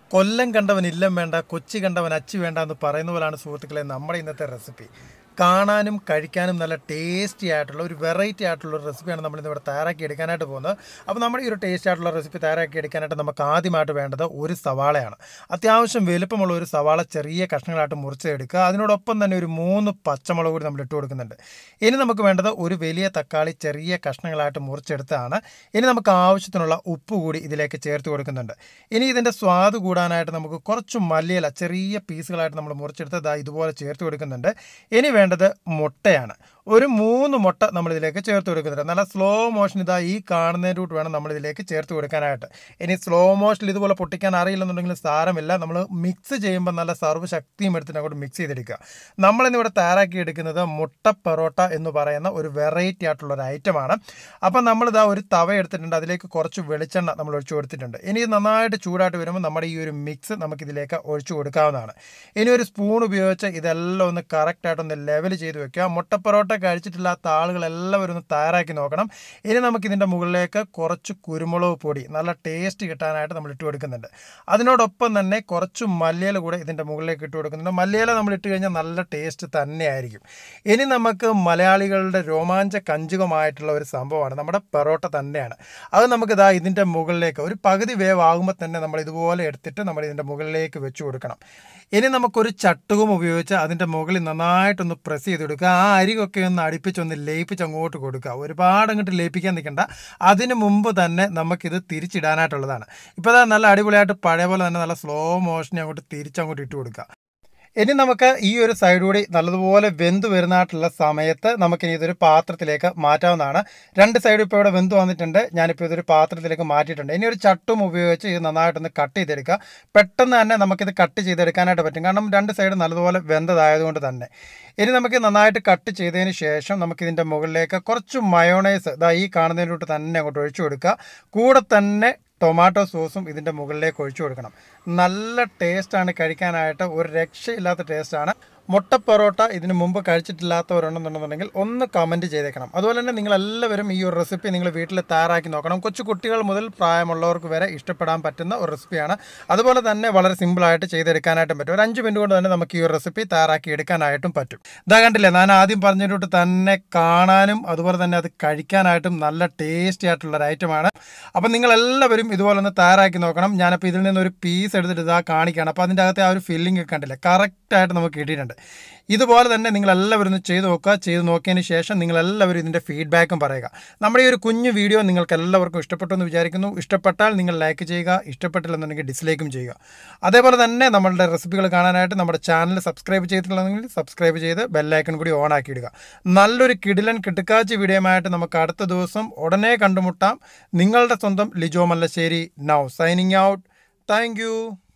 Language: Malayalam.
കൊല്ലം കണ്ടവൻ ഇല്ലം വേണ്ട കൊച്ചി കണ്ടവൻ അച്ചി വേണ്ട എന്ന് പറയുന്ന പോലാണ് സുഹൃത്തുക്കളെ നമ്മുടെ ഇന്നത്തെ റെസിപ്പി കാണാനും കഴിക്കാനും നല്ല ടേസ്റ്റി ആയിട്ടുള്ള ഒരു വെറൈറ്റി ആയിട്ടുള്ള ഒരു റെസിപ്പിയാണ് നമ്മൾ ഇന്നിവിടെ തയ്യാറാക്കി എടുക്കാനായിട്ട് പോകുന്നത് അപ്പോൾ നമ്മുടെ ഈ ഒരു ടേസ്റ്റ് ആയിട്ടുള്ള റെസിപ്പി തയ്യാറാക്കി എടുക്കാനായിട്ട് നമുക്ക് ആദ്യമായിട്ട് വേണ്ടത് ഒരു സവാളയാണ് അത്യാവശ്യം വലുപ്പമുള്ള ഒരു സവാള ചെറിയ കഷ്ണങ്ങളായിട്ട് മുറിച്ചെടുക്കുക അതിനോടൊപ്പം തന്നെ ഒരു മൂന്ന് പച്ചമുളക് കൂടി നമ്മൾ ഇട്ട് കൊടുക്കുന്നുണ്ട് ഇനി നമുക്ക് വേണ്ടത് ഒരു വലിയ തക്കാളി ചെറിയ കഷ്ണങ്ങളായിട്ട് മുറിച്ചെടുത്തതാണ് ഇനി നമുക്ക് ആവശ്യത്തിനുള്ള ഉപ്പ് കൂടി ഇതിലേക്ക് ചേർത്ത് കൊടുക്കുന്നുണ്ട് ഇനി ഇതിൻ്റെ സ്വാദ് കൂടാനായിട്ട് നമുക്ക് കുറച്ച് മല്ലിയില ചെറിയ പീസുകളായിട്ട് നമ്മൾ മുറിച്ചെടുത്ത് ദാ ഇതുപോലെ ചേർത്ത് കൊടുക്കുന്നുണ്ട് ഇനി വേണ്ടത് മുട്ടയാണ് ഒരു മൂന്ന് മുട്ട നമ്മൾ ഇതിലേക്ക് ചേർത്ത് കൊടുക്കുന്നുണ്ട് നല്ല സ്ലോ മോഷൻ ഇതാ ഈ കാണുന്നതിൻ്റെ റൂട്ട് വേണം നമ്മൾ ഇതിലേക്ക് ചേർത്ത് കൊടുക്കാനായിട്ട് ഇനി സ്ലോ മോഷനിൽ ഇതുപോലെ പൊട്ടിക്കാൻ അറിയില്ലെന്നുണ്ടെങ്കിൽ സാരമില്ല നമ്മൾ മിക്സ് ചെയ്യുമ്പോൾ നല്ല സർവ്വ ശക്തിയും എടുത്തിട്ട് അങ്ങോട്ട് മിക്സ് ചെയ്തെടുക്കുക നമ്മളിന്നിവിടെ തയ്യാറാക്കി എടുക്കുന്നത് മുട്ട പൊറോട്ട എന്ന് പറയുന്ന ഒരു വെറൈറ്റി ആയിട്ടുള്ള ഒരു ഐറ്റമാണ് അപ്പം നമ്മളിതാ ഒരു തവ എടുത്തിട്ടുണ്ട് അതിലേക്ക് കുറച്ച് വെളിച്ചെണ്ണ നമ്മൾ ഒഴിച്ചു കൊടുത്തിട്ടുണ്ട് ഇനി ഇത് നന്നായിട്ട് ചൂടായിട്ട് വരുമ്പോൾ നമ്മുടെ ഈ ഒരു മിക്സ് നമുക്കിതിലേക്ക് ഒഴിച്ചു കൊടുക്കാവുന്നതാണ് ഇനി ഒരു സ്പൂൺ ഉപയോഗിച്ച് ഇതെല്ലാം ഒന്ന് കറക്റ്റായിട്ടൊന്ന് ലെവൽ ചെയ്ത് വെക്കുക മുട്ട പൊറോട്ട കഴിച്ചിട്ടില്ലാത്ത ആളുകളെല്ലാവരും ഒന്ന് തയ്യാറാക്കി നോക്കണം ഇനി നമുക്കിതിൻ്റെ മുകളിലേക്ക് കുറച്ച് കുരുമുളക് പൊടി നല്ല ടേസ്റ്റ് കിട്ടാനായിട്ട് നമ്മൾ ഇട്ട് കൊടുക്കുന്നുണ്ട് അതിനോടൊപ്പം തന്നെ കുറച്ച് മല്ലിയില കൂടെ ഇതിൻ്റെ മുകളിലേക്ക് ഇട്ട് കൊടുക്കുന്നുണ്ട് മല്ലിയില നമ്മൾ ഇട്ട് കഴിഞ്ഞാൽ നല്ല ടേസ്റ്റ് തന്നെയായിരിക്കും ഇനി നമുക്ക് മലയാളികളുടെ രോമാഞ്ച കഞ്ചുകമായിട്ടുള്ള ഒരു സംഭവമാണ് നമ്മുടെ പൊറോട്ട തന്നെയാണ് അത് നമുക്ക് ഇതാ ഇതിൻ്റെ മുകളിലേക്ക് ഒരു പകുതി വേവ് ആകുമ്പോൾ തന്നെ നമ്മൾ ഇതുപോലെ എടുത്തിട്ട് നമ്മൾ ഇതിൻ്റെ മുകളിലേക്ക് വെച്ച് കൊടുക്കണം ഇനി നമുക്കൊരു ചട്ടുകം ഉപയോഗിച്ച് അതിൻ്റെ മുകളിൽ നന്നായിട്ടൊന്ന് പ്രസ് ചെയ്ത് കൊടുക്കുക ആ അരികൊക്കെ ഒന്ന് അടുപ്പിച്ചൊന്ന് ലയിപ്പിച്ച് അങ്ങോട്ട് കൊടുക്കുക ഒരുപാട് അങ്ങോട്ട് ലയിപ്പിക്കാൻ നിൽക്കണ്ട അതിന് മുമ്പ് തന്നെ നമുക്കിത് തിരിച്ചിടാനായിട്ടുള്ളതാണ് ഇപ്പോൾ അതാ നല്ല അടിപൊളിയായിട്ട് പഴയ പോലെ തന്നെ നല്ല സ്ലോ മോഷനെ അങ്ങോട്ട് തിരിച്ചങ്ങോട്ട് ഇട്ട് കൊടുക്കുക ഇനി നമുക്ക് ഈ ഒരു സൈഡ് കൂടി നല്ലതുപോലെ വെന്ത് വരുന്നതായിട്ടുള്ള സമയത്ത് നമുക്കിനി ഇതൊരു പാത്രത്തിലേക്ക് മാറ്റാവുന്നതാണ് രണ്ട് സൈഡും ഇപ്പോൾ ഇവിടെ വെന്ത് വന്നിട്ടുണ്ട് ഞാനിപ്പോൾ ഇതൊരു പാത്രത്തിലേക്ക് മാറ്റിയിട്ടുണ്ട് ഇനി ഒരു ചട്ടും ഉപയോഗിച്ച് ഇത് നന്നായിട്ടൊന്ന് കട്ട് ചെയ്തെടുക്കുക പെട്ടെന്ന് തന്നെ നമുക്കിത് കട്ട് ചെയ്തെടുക്കാനായിട്ട് പറ്റും കാരണം രണ്ട് സൈഡ് നല്ലതുപോലെ വെന്തതായതുകൊണ്ട് തന്നെ ഇനി നമുക്ക് നന്നായിട്ട് കട്ട് ചെയ്തതിന് ശേഷം നമുക്കിതിൻ്റെ മുകളിലേക്ക് കുറച്ച് മയോണൈസ് ഇതാ ഈ കാണുന്നതിലോട്ട് തന്നെ അങ്ങോട്ട് ഒഴിച്ചു കൊടുക്കുക കൂടെ തന്നെ ടൊമാറ്റോ സോസും ഇതിൻ്റെ മുകളിലേക്ക് ഒഴിച്ചു കൊടുക്കണം നല്ല ടേസ്റ്റാണ് കഴിക്കാനായിട്ട് ഒരു രക്ഷയില്ലാത്ത ടേസ്റ്റാണ് മുട്ട പൊറോട്ട ഇതിന് മുമ്പ് കഴിച്ചിട്ടില്ലാത്തവരുണ്ടെന്നുണ്ടെന്നുണ്ടെങ്കിൽ ഒന്ന് കമൻറ്റ് ചെയ്തേക്കണം അതുപോലെ തന്നെ നിങ്ങളെല്ലാവരും ഈ ഒരു റെസിപ്പി നിങ്ങൾ വീട്ടിൽ തയ്യാറാക്കി നോക്കണം കൊച്ചു കുട്ടികൾ മുതൽ പ്രായമുള്ളവർക്ക് വരെ ഇഷ്ടപ്പെടാൻ പറ്റുന്ന ഒരു റെസിപ്പിയാണ് അതുപോലെ തന്നെ വളരെ സിമ്പിളായിട്ട് ചെയ്തെടുക്കാനായിട്ടും പറ്റും ഒരു അഞ്ച് മിനിറ്റ് കൊണ്ട് തന്നെ നമുക്ക് ഈ ഒരു റെസിപ്പി തയ്യാറാക്കി എടുക്കാനായിട്ടും പറ്റും ഇതാ കണ്ടില്ലേ ഞാൻ ആദ്യം പറഞ്ഞിട്ട് തന്നെ കാണാനും അതുപോലെ തന്നെ അത് കഴിക്കാനായിട്ടും നല്ല ടേസ്റ്റി ആയിട്ടുള്ള ഒരു ഐറ്റമാണ് അപ്പം നിങ്ങളെല്ലാവരും ഇതുപോലെ ഒന്ന് തയ്യാറാക്കി നോക്കണം ഞാനിപ്പോൾ ഇതിൽ നിന്ന് ഒരു പീസ് എടുത്തിട്ട് ഇതാ കാണിക്കുകയാണ് അപ്പോൾ അതിൻ്റെ അകത്തെ ആ ഒരു ഫില്ലിംഗ് ഒക്കെ കണ്ടില്ലേ കറക്റ്റായിട്ട് നമുക്ക് കിട്ടിയിട്ടുണ്ട് ഇതുപോലെ തന്നെ നിങ്ങളെല്ലാവരും ഒന്ന് ചെയ്ത് നോക്കുക ചെയ്ത് നോക്കിയതിന് ശേഷം നിങ്ങളെല്ലാവരും ഇതിൻ്റെ ഫീഡ്ബാക്കും പറയുക നമ്മുടെ ഈ ഒരു കുഞ്ഞു വീഡിയോ നിങ്ങൾക്ക് എല്ലാവർക്കും ഇഷ്ടപ്പെട്ടു എന്ന് വിചാരിക്കുന്നു ഇഷ്ടപ്പെട്ടാൽ നിങ്ങൾ ലൈക്ക് ചെയ്യുക ഇഷ്ടപ്പെട്ടില്ലെന്നുണ്ടെങ്കിൽ ഡിസ്ലൈക്കും ചെയ്യുക അതേപോലെ തന്നെ നമ്മളുടെ റെസിപ്പികൾ കാണാനായിട്ട് നമ്മുടെ ചാനൽ സബ്സ്ക്രൈബ് ചെയ്തിട്ടുണ്ടെങ്കിൽ സബ്സ്ക്രൈബ് ചെയ്ത് ബെല്ലൈക്കൺ കൂടി ഓൺ ആക്കി ഇടുക നല്ലൊരു കിടിലൻ കിട്ടുക്കാച്ചി വീഡിയോയുമായിട്ട് നമുക്ക് അടുത്ത ദിവസം ഉടനെ കണ്ടുമുട്ടാം നിങ്ങളുടെ സ്വന്തം Lijo Mallassery now signing out thank